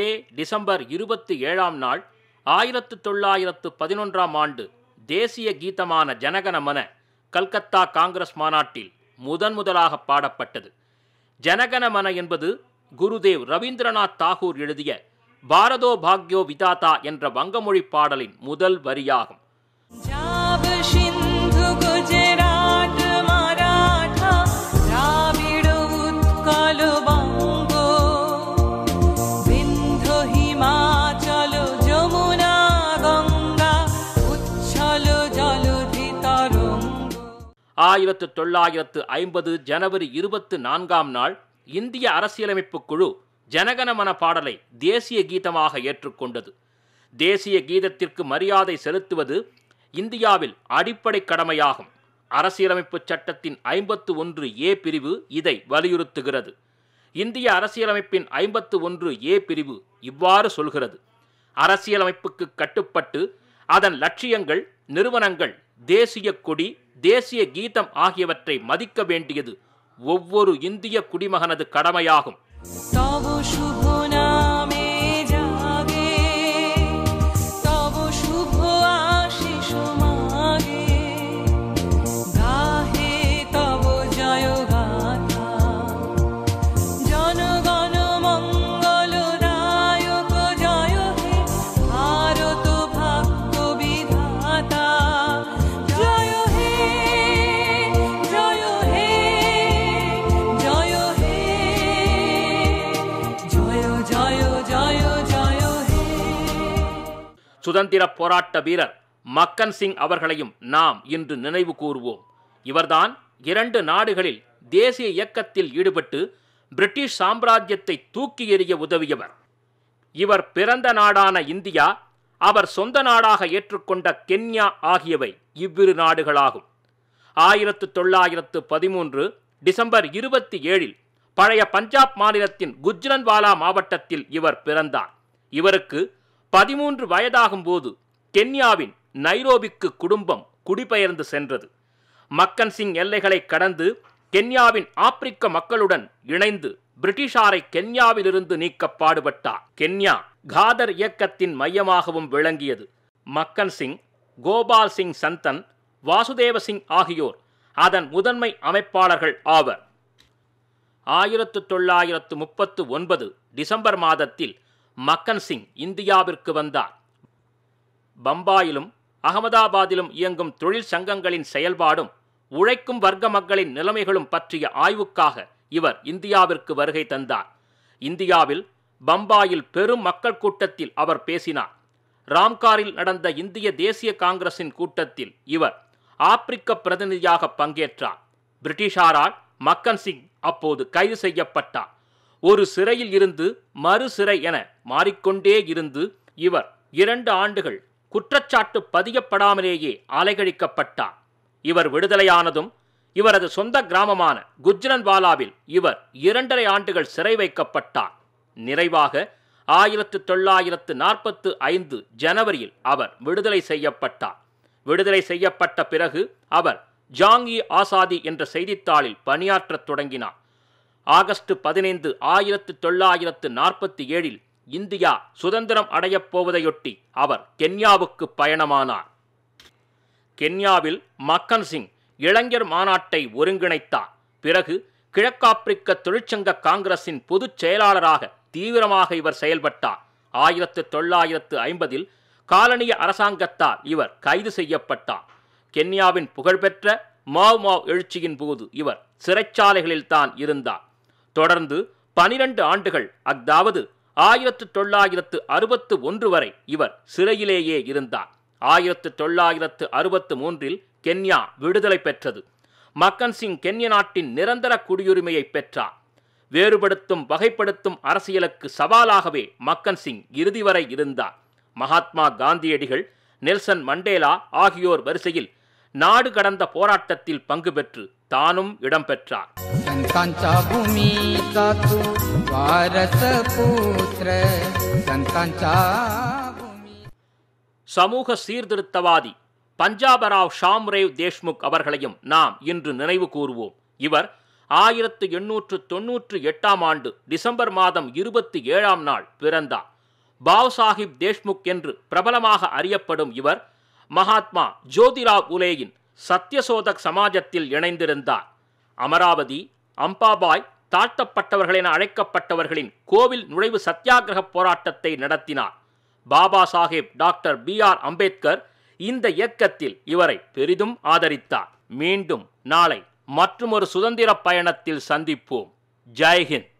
December இருபத்தி ஏழாம் நாள் ஆயிரத்து தொள்ளாயிரத்து பதினொன்றாம் ஆண்டு தேசிய கீதமான ஜனகணமன கல்கத்தா காங்கிரஸ் மாநாட்டில் முதன் முதலாக பாடப்பட்டது ஜனகணமன என்பது குருதேவ் ரவீந்திரநாத் தாகூர் எழுதிய பாரதோ பாக்யோ விதாதா என்ற வங்கமொழி பாடலின் முதல் வரியாகும் पंजाब सिंधु गुजरात मराठा द्राविड उत्कल बंग विंध्य हिमाचल যমুনা গঙ্গা উচ্ছল জলধি তরঙ্গ ஆயிரத்து தொள்ளாயிரத்து ஐம்பது ஜனவரி இருபத்து நான்காம் நாள் இந்திய அரசியலமைப்பு குழு ஜனகணமன பாடலை தேசிய கீதமாக ஏற்றுக்கொண்டது தேசிய கீதத்திற்கு மரியாதை செலுத்துவது இந்தியாவில் அடிப்படை கடமையாகும் அரசியலமைப்பு சட்டத்தின் ஐம்பத்து ஒன்று ஏ பிரிவு இதை வலியுறுத்துகிறது இந்திய அரசியலமைப்பின் ஐம்பத்து ஒன்று ஏ பிரிவு இவ்வாறு சொல்கிறது அரசியலமைப்புக்கு கட்டுப்பட்டு அதன் லட்சியங்கள் நிறுவனங்கள் தேசிய கொடி தேசிய கீதம் ஆகியவற்றை மதிக்க வேண்டியது ஒவ்வொரு இந்திய குடிமகனது கடமையாகும் তব শুভ নামে জাগে তব শুভ আশিস মাগে গাহে তব জয় গাথা জনগণ মঙ্গল দায়ক জয় হে ভারত ভাগ্য বিধাতা জয় হে জয় হে জয় হে জয় জয় জয় জয় হে சுதந்திர போராட்ட வீரர் மக்கன் சிங் அவர்களையும் நாம் இன்று நினைவு கூறுவோம் இவர்தான் இரண்டு நாடுகளில் தேசிய இயக்கத்தில் ஈடுபட்டு பிரிட்டிஷ் சாம்ராஜ்யத்தை தூக்கி எறிய உதவியவர் இவர் பிறந்த நாடான இந்தியா அவர் சொந்த நாடாக ஏற்றுக்கொண்ட கென்யா ஆகியவை இவ்விரு நாடுகளாகும் ஆயிரத்து தொள்ளாயிரத்து பதிமூன்று டிசம்பர் இருபத்தி ஏழில் பழைய பஞ்சாப் மாநிலத்தின் குஜ்ரன்வாலா மாவட்டத்தில் இவர் பிறந்தார் இவருக்கு பதிமூன்று வயதாகும் போது கென்யாவின் நைரோபிக்கு குடும்பம் குடிபெயர்ந்து சென்றது மக்கன் சிங் எல்லைகளை கடந்து கென்யாவின் ஆப்பிரிக்க மக்களுடன் இணைந்து பிரிட்டிஷாரை கென்யாவிலிருந்து நீக்க பாடுபட்டார் கென்யா காதர் இயக்கத்தின் மையமாகவும் விளங்கியது மக்கன் சிங் கோபால் சிங் சந்தன் வாசுதேவ சிங் ஆகியோர் அதன் முதன்மை அமைப்பாளர்கள் ஆவர் ஆயிரத்து தொள்ளாயிரத்து முப்பத்து ஒன்பது டிசம்பர் மாதத்தில் மக்கன் சிங் இந்தியாவிற்கு வந்தார் பம்பாயிலும் அகமதாபாத்திலும் இயங்கும் தொழில் சங்கங்களின் செயல்பாடும் உழைக்கும் வர்க்க மக்களின் நிலைமைகளும் பற்றிய ஆய்வுக்காக இவர் இந்தியாவிற்கு வருகை தந்தார் இந்தியாவில் பம்பாயில் பெரும் மக்கள் கூட்டத்தில் அவர் பேசினார் ராம்காரில் நடந்த இந்திய தேசிய காங்கிரசின் கூட்டத்தில் இவர் ஆப்பிரிக்க பிரதிநிதியாக பங்கேற்றார் பிரிட்டிஷாரால் மக்கன் சிங் அப்போது கைது செய்யப்பட்டார் ஒரு சிறையில் இருந்து மறு சிறை என மாறிக்கொண்டே இருந்து இவர் இரண்டு ஆண்டுகள் குற்றச்சாட்டு பதியப்படாமலேயே அலைகழிக்கப்பட்டார் இவர் விடுதலையானதும் இவரது சொந்த கிராமமான குஜ்ரன்வாலாவில் இவர் இரண்டரை ஆண்டுகள் சிறை வைக்கப்பட்டார் நிறைவாக ஆயிரத்து தொள்ளாயிரத்து நாற்பத்து ஐந்து ஜனவரியில் அவர் விடுதலை செய்யப்பட்டார் விடுதலை செய்யப்பட்ட பிறகு அவர் ஜாங்கி ஆசாதி என்ற செய்தித்தாளில் பணியாற்றத் தொடங்கினார் ஆகஸ்ட் பதினைந்து ஆயிரத்து தொள்ளாயிரத்து நாற்பத்தி ஏழில் இந்தியா சுதந்திரம் அடையப் போவதையொட்டி அவர் கென்யாவுக்கு பயணமானார் கென்யாவில் மக்கன் சிங் இளைஞர் மாநாட்டை ஒருங்கிணைத்தார் பிறகு கிழக்காப்பிரிக்க தொழிற்சங்க காங்கிரசின் பொதுச் செயலாளராக தீவிரமாக இவர் செயல்பட்டார் ஆயிரத்து தொள்ளாயிரத்து ஐம்பதில் காலனிய அரசாங்கத்தால் இவர் கைது செய்யப்பட்டார் கென்யாவின் புகழ்பெற்ற மாவ் மாவ் எழுச்சியின் போது இவர் சிறைச்சாலைகளில் தான் இருந்தார் தொடர்ந்து பனிரெண்டு ஆண்டுகள் அதாவது ஆயிரத்து தொள்ளாயிரத்து அறுபத்து ஒன்று வரை இவர் சிறையிலேயே இருந்தார் ஆயிரத்து தொள்ளாயிரத்து அறுபத்து மூன்றில் கென்யா விடுதலை பெற்றது மக்கன் சிங் கென்ய நாட்டின் நிரந்தர குடியுரிமையை பெற்றார் வேறுபடுத்தும் வகைப்படுத்தும் அரசியலுக்கு சவாலாகவே மக்கன் சிங் இறுதி வரை இருந்தார் மகாத்மா காந்தியடிகள் நெல்சன் மண்டேலா ஆகியோர் வரிசையில் நாடு கடந்த போராட்டத்தில் பங்கு பெற்று தானும் இடம்பெற்றார் संतांच्या भूमीचा तू वारस पुत्र संतांच्या भूमी சமூக சீர்திருத்தவாதி பஞ்சாபராவ் ஷாம்ரேவ் தேஷ்முக் அவர்களையும் நாம் இன்று நினைவு கூறுவோம் இவர் ஆயிரத்து எண்ணூற்று தொன்னூற்று எட்டாம் ஆண்டு டிசம்பர் மாதம் இருபத்தி ஏழாம் நாள் பிறந்தார் பாவ் சாஹிப் தேஷ்முக் என்று பிரபலமாக அறியப்படும் இவர் மகாத்மா ஜோதிராவ் உலேயின் சத்யசோதக் சமாஜத்தில் இணைந்திருந்தார் அமராவதி அம்பாபாய் தாழ்த்தப்பட்டவர்கள் என அழைக்கப்பட்டவர்களின் கோவில் நுழைவு சத்தியாகிரக போராட்டத்தை நடத்தினார் Baba Saheb doctor B R Ambedkar இந்த இயக்கத்தில் இவரை பெரிதும் ஆதரித்தார் மீண்டும் நாளை மற்றுமொரு சுதந்திர பயணத்தில் சந்திப்போம் ஜெய்ஹிந்த்